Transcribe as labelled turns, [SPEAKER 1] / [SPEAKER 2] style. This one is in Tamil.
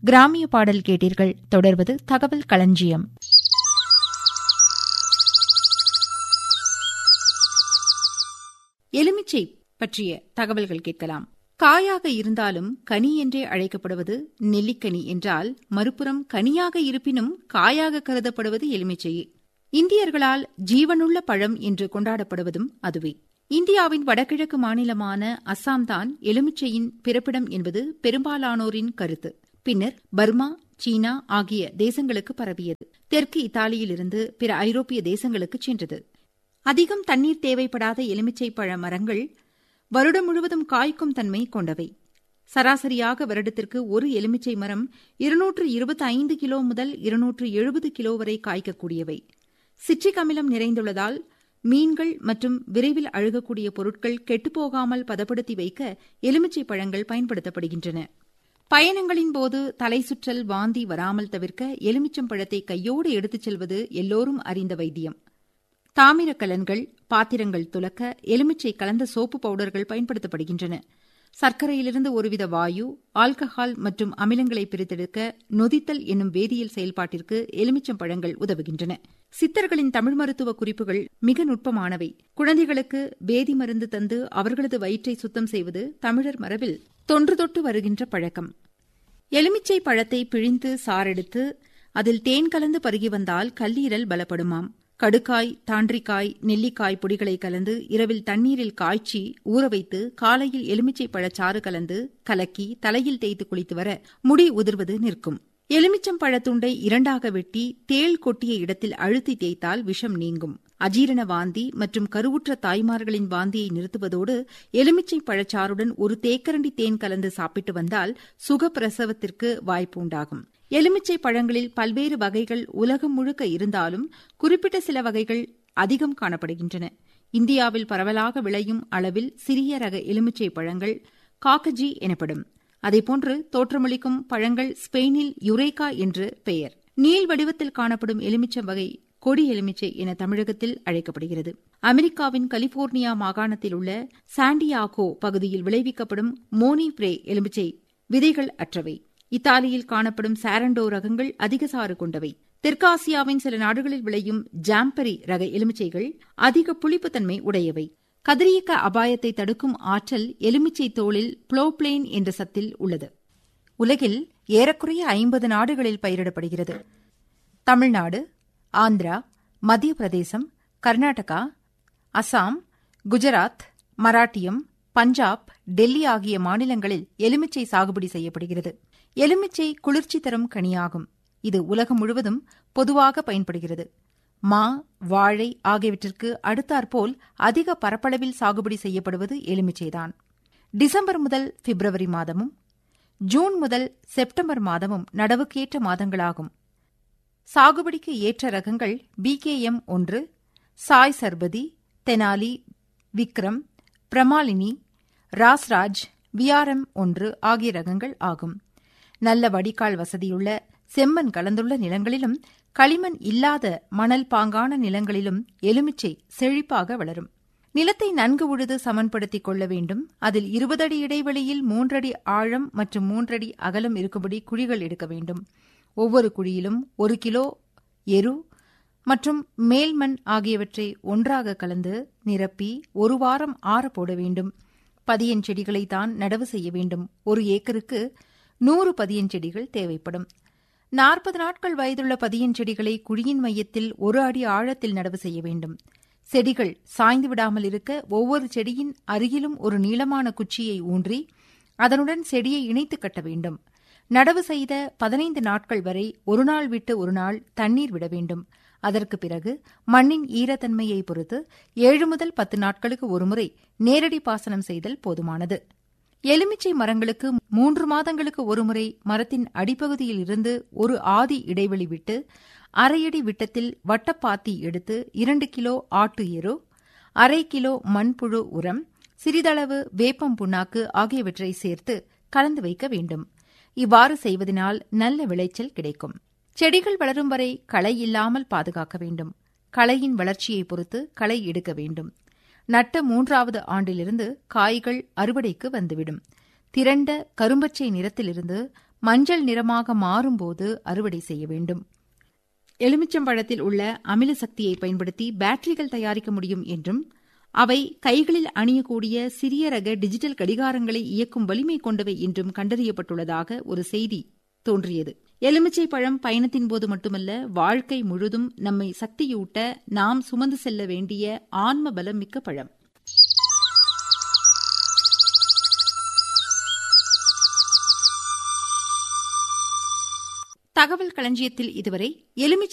[SPEAKER 1] கிராமிய பாடல் கேட்டீர்கள் தொடர்வது தகவல் களஞ்சியம்
[SPEAKER 2] எலுமிச்சை பற்றிய தகவல்கள் கேட்கலாம் காயாக இருந்தாலும் கனி என்றே அழைக்கப்படுவது நெல்லிக்கனி என்றால் மறுபுறம் கனியாக இருப்பினும் காயாக கருதப்படுவது எலுமிச்சையே இந்தியர்களால் ஜீவனுள்ள பழம் என்று கொண்டாடப்படுவதும் அதுவே இந்தியாவின் வடகிழக்கு மாநிலமான அஸ்ஸாம் தான் எலுமிச்சையின் பிறப்பிடம் என்பது பெரும்பாலானோரின் கருத்து பின்னர் பர்மா சீனா ஆகிய தேசங்களுக்கு பரவியது தெற்கு இத்தாலியிலிருந்து பிற ஐரோப்பிய தேசங்களுக்கு சென்றது அதிகம் தண்ணீர் தேவைப்படாத எலுமிச்சை பழ மரங்கள் வருடம் முழுவதும் காய்க்கும் தன்மை கொண்டவை சராசரியாக வருடத்திற்கு ஒரு எலுமிச்சை மரம் இருநூற்று இருபத்தி ஐந்து கிலோ முதல் இருநூற்று எழுபது கிலோ வரை காய்க்கக்கூடியவை சிட்ரிக் அமிலம் நிறைந்துள்ளதால் மீன்கள் மற்றும் விரைவில் அழுகக்கூடிய பொருட்கள் கெட்டுப்போகாமல் பதப்படுத்தி வைக்க எலுமிச்சை பழங்கள் பயன்படுத்தப்படுகின்றன பயணங்களின் போது தலை சுற்றல் வாந்தி வராமல் தவிர்க்க எலுமிச்சம் பழத்தை கையோடு எடுத்துச் செல்வது எல்லோரும் அறிந்த வைத்தியம் தாமிர கலன்கள் பாத்திரங்கள் துலக்க எலுமிச்சை கலந்த சோப்பு பவுடர்கள் பயன்படுத்தப்படுகின்றன சர்க்கரையிலிருந்து ஒருவித வாயு ஆல்கஹால் மற்றும் அமிலங்களை பிரித்தெடுக்க நொதித்தல் என்னும் வேதியியல் செயல்பாட்டிற்கு எலுமிச்சம் பழங்கள் உதவுகின்றன சித்தர்களின் தமிழ் மருத்துவ குறிப்புகள் மிக நுட்பமானவை குழந்தைகளுக்கு வேதி மருந்து தந்து அவர்களது வயிற்றை சுத்தம் செய்வது தமிழர் மரபில் தொன்று தொட்டு வருகின்ற பழக்கம் எலுமிச்சை பழத்தை பிழிந்து சாரெடுத்து அதில் தேன் கலந்து பருகி வந்தால் கல்லீரல் பலப்படுமாம் கடுக்காய் தாண்டிக்காய் நெல்லிக்காய் பொடிகளை கலந்து இரவில் தண்ணீரில் காய்ச்சி ஊற வைத்து காலையில் எலுமிச்சை பழச்சாறு கலந்து கலக்கி தலையில் தேய்த்து குளித்து வர முடி உதிர்வது நிற்கும் எலுமிச்சம் பழத்துண்டை இரண்டாக வெட்டி தேள் கொட்டிய இடத்தில் அழுத்தி தேய்த்தால் விஷம் நீங்கும் அஜீரண வாந்தி மற்றும் கருவுற்ற தாய்மார்களின் வாந்தியை நிறுத்துவதோடு எலுமிச்சை பழச்சாறுடன் ஒரு தேக்கரண்டி தேன் கலந்து சாப்பிட்டு வந்தால் சுகப்பிரசவத்திற்கு வாய்ப்பு உண்டாகும் எலுமிச்சை பழங்களில் பல்வேறு வகைகள் உலகம் முழுக்க இருந்தாலும் குறிப்பிட்ட சில வகைகள் அதிகம் காணப்படுகின்றன இந்தியாவில் பரவலாக விளையும் அளவில் சிறிய ரக எலுமிச்சை பழங்கள் காக்கஜி எனப்படும் அதேபோன்று தோற்றமளிக்கும் பழங்கள் ஸ்பெயினில் யுரேகா என்று பெயர் நீள் வடிவத்தில் காணப்படும் எலுமிச்சம் வகை கொடி எலுமிச்சை என தமிழகத்தில் அழைக்கப்படுகிறது அமெரிக்காவின் கலிபோர்னியா மாகாணத்தில் உள்ள சாண்டியாகோ பகுதியில் விளைவிக்கப்படும் மோனி பிரே எலுமிச்சை விதைகள் அற்றவை இத்தாலியில் காணப்படும் சாரண்டோ ரகங்கள் அதிக சாறு கொண்டவை தெற்காசியாவின் சில நாடுகளில் விளையும் ஜாம்பரி ரக எலுமிச்சைகள் அதிக புளிப்புத்தன்மை உடையவை கதிரியக்க அபாயத்தை தடுக்கும் ஆற்றல் எலுமிச்சை தோளில் புளோப்ளேன் என்ற சத்தில் உள்ளது உலகில் ஏறக்குறைய ஐம்பது நாடுகளில் பயிரிடப்படுகிறது தமிழ்நாடு ஆந்திரா மத்திய பிரதேசம் கர்நாடகா அசாம் குஜராத் மராட்டியம் பஞ்சாப் டெல்லி ஆகிய மாநிலங்களில் எலுமிச்சை சாகுபடி செய்யப்படுகிறது எலுமிச்சை குளிர்ச்சி தரும் கனியாகும் இது உலகம் முழுவதும் பொதுவாக பயன்படுகிறது மா வாழை ஆகியவற்றிற்கு அடுத்தாற்போல் அதிக பரப்பளவில் சாகுபடி செய்யப்படுவது எலுமிச்சைதான் டிசம்பர் முதல் பிப்ரவரி மாதமும் ஜூன் முதல் செப்டம்பர் மாதமும் நடவுக்கேற்ற மாதங்களாகும் சாகுபடிக்கு ஏற்ற ரகங்கள் பிகேஎம் ஒன்று சாய் சர்பதி தெனாலி விக்ரம் பிரமாலினி ராஸ்ராஜ் விஆர்எம் ஒன்று ஆகிய ரகங்கள் ஆகும் நல்ல வடிகால் வசதியுள்ள செம்மண் கலந்துள்ள நிலங்களிலும் களிமண் இல்லாத மணல் பாங்கான நிலங்களிலும் எலுமிச்சை செழிப்பாக வளரும் நிலத்தை நன்கு உழுது சமன்படுத்திக் கொள்ள வேண்டும் அதில் இருபது அடி இடைவெளியில் மூன்றடி ஆழம் மற்றும் மூன்றடி அகலம் இருக்கும்படி குழிகள் எடுக்க வேண்டும் ஒவ்வொரு குழியிலும் ஒரு கிலோ எரு மற்றும் மேல்மண் ஆகியவற்றை ஒன்றாக கலந்து நிரப்பி ஒரு வாரம் ஆற போட வேண்டும் பதியன் செடிகளை தான் நடவு செய்ய வேண்டும் ஒரு ஏக்கருக்கு நூறு பதியன் செடிகள் தேவைப்படும் நாற்பது நாட்கள் வயதுள்ள பதியன் செடிகளை குழியின் மையத்தில் ஒரு அடி ஆழத்தில் நடவு செய்ய வேண்டும் செடிகள் சாய்ந்து விடாமல் இருக்க ஒவ்வொரு செடியின் அருகிலும் ஒரு நீளமான குச்சியை ஊன்றி அதனுடன் செடியை இணைத்து கட்ட வேண்டும் நடவு செய்த பதினைந்து நாட்கள் வரை ஒரு நாள் விட்டு ஒரு நாள் தண்ணீர் விட வேண்டும் அதற்கு பிறகு மண்ணின் ஈரத்தன்மையை பொறுத்து ஏழு முதல் பத்து நாட்களுக்கு ஒருமுறை நேரடி பாசனம் செய்தல் போதுமானது எலுமிச்சை மரங்களுக்கு மூன்று மாதங்களுக்கு ஒருமுறை மரத்தின் அடிப்பகுதியில் இருந்து ஒரு ஆதி இடைவெளி விட்டு அரையடி விட்டத்தில் வட்டப்பாத்தி எடுத்து இரண்டு கிலோ ஆட்டு எரு அரை கிலோ மண்புழு உரம் சிறிதளவு வேப்பம் புண்ணாக்கு ஆகியவற்றை சேர்த்து கலந்து வைக்க வேண்டும் இவ்வாறு செய்வதனால் நல்ல விளைச்சல் கிடைக்கும் செடிகள் வளரும் வரை களை இல்லாமல் பாதுகாக்க வேண்டும் களையின் வளர்ச்சியை பொறுத்து களை எடுக்க வேண்டும் நட்ட மூன்றாவது ஆண்டிலிருந்து காய்கள் அறுவடைக்கு வந்துவிடும் திரண்ட கரும்பச்சை நிறத்திலிருந்து மஞ்சள் நிறமாக மாறும்போது அறுவடை செய்ய வேண்டும் எலுமிச்சம்பழத்தில் உள்ள அமில சக்தியை பயன்படுத்தி பேட்டரிகள் தயாரிக்க முடியும் என்றும் அவை கைகளில் அணியக்கூடிய சிறிய ரக டிஜிட்டல் கடிகாரங்களை இயக்கும் வலிமை கொண்டவை என்றும் கண்டறியப்பட்டுள்ளதாக ஒரு செய்தி தோன்றியது எலுமிச்சை பழம் பயணத்தின் போது மட்டுமல்ல வாழ்க்கை முழுதும் நம்மை சக்தியூட்ட நாம் சுமந்து செல்ல வேண்டிய ஆன்ம பலம் மிக்க பழம் தகவல் களஞ்சியத்தில் இதுவரை எலுமிச்சை